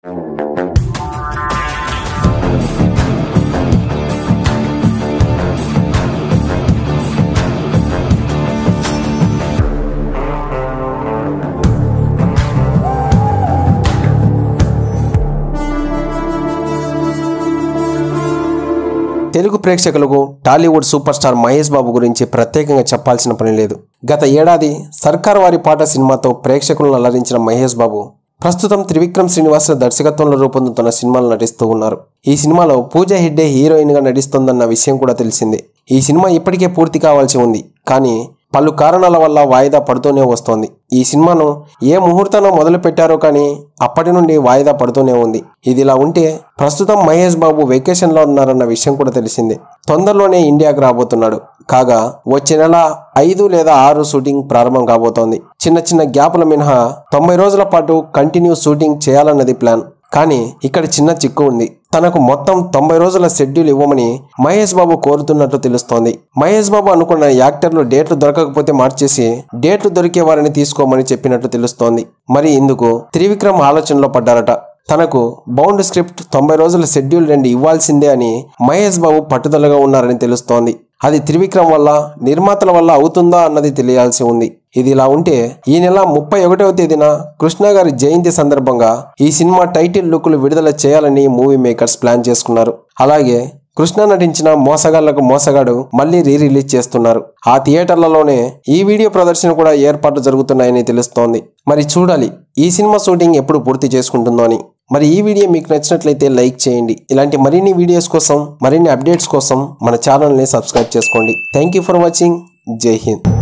తెలుగు ప్రేక్షకులకు Tollywood super star Mahesh Babu గురించి ప్రత్యేకంగా చెప్పాల్సిన పని లేదు గత ఏడాది సర్కార్ వారి పాట సినిమాతో ప్రేక్షకులను అలరించిన మహేష్ బాబు ప్రస్తుతం త్రివిక్రమ్ శ్రీనివాస్ దర్శకత్వంలో రూపొందుతున్న సినిమాలు నటిస్తూ ఉన్నారు ఈ సినిమాలో పూజ హెడ్డే హీరోయిన్ గా నటిస్తోందన్న విషయం కూడా తెలిసిందే ఈ సినిమా ఇప్పటికే పూర్తి కావాల్సి ఉంది కానీ పలు కారణాల వల్ల వాయిదా పడుతూనే వస్తోంది ఈ సినిమాను ఏ ముహూర్తాన మొదలు పెట్టారో కానీ అప్పటి నుండి వాయిదా పడుతూనే ఉంది ఇది ఇలా ఉంటే ప్రస్తుతం మహేష్ బాబు వెకేషన్లో ఉన్నారన్న విషయం కూడా తెలిసిందే తొందరలోనే ఇండియాకు రాబోతున్నాడు కాగా వచ్చే నెల ఐదు లేదా ఆరు షూటింగ్ ప్రారంభం కాబోతోంది చిన్న చిన్న గ్యాపుల మినహా తొంభై రోజుల పాటు కంటిన్యూ షూటింగ్ చేయాలన్నది ప్లాన్ కానీ ఇక్కడ చిన్న చిక్కు ఉంది తనకు మొత్తం తొంభై రోజుల షెడ్యూల్ ఇవ్వమని మహేష్ బాబు కోరుతున్నట్టు తెలుస్తోంది మహేష్ బాబు అనుకున్న యాక్టర్లు డేట్లు దొరకకపోతే మార్చేసి డేట్లు దొరికే వారిని తీసుకోమని చెప్పినట్టు తెలుస్తోంది మరి ఇందుకు త్రివిక్రమ్ ఆలోచనలో పడ్డారట తనకు బౌండ్ స్క్రిప్ట్ తొంభై రోజుల షెడ్యూల్ రెండు ఇవ్వాల్సిందే అని మహేష్ బాబు పట్టుదలగా ఉన్నారని తెలుస్తోంది అది త్రివిక్రమ్ వల్ల నిర్మాతల వల్ల అవుతుందా అన్నది తెలియాల్సి ఉంది ఇది ఇలా ఉంటే ఈ నెల ముప్పై ఒకటవ తేదీన కృష్ణ గారి జయంతి సందర్భంగా ఈ సినిమా టైటిల్ లుక్లు విడుదల చేయాలని మూవీ మేకర్స్ ప్లాన్ చేసుకున్నారు అలాగే కృష్ణ నటించిన మోసగాళ్లకు మోసగాడు మళ్ళీ రీ రిలీజ్ చేస్తున్నారు ఆ థియేటర్లలోనే ఈ వీడియో ప్రదర్శన కూడా ఏర్పాట్లు జరుగుతున్నాయని తెలుస్తోంది మరి చూడాలి ఈ సినిమా షూటింగ్ ఎప్పుడు పూర్తి చేసుకుంటుందో అని మరి ఈ వీడియో మీకు నచ్చినట్లయితే లైక్ చేయండి ఇలాంటి మరిన్ని వీడియోస్ కోసం మరిన్ని అప్డేట్స్ కోసం మన ఛానల్ని సబ్స్క్రైబ్ చేసుకోండి థ్యాంక్ యూ ఫర్ వాచింగ్ జై హింద్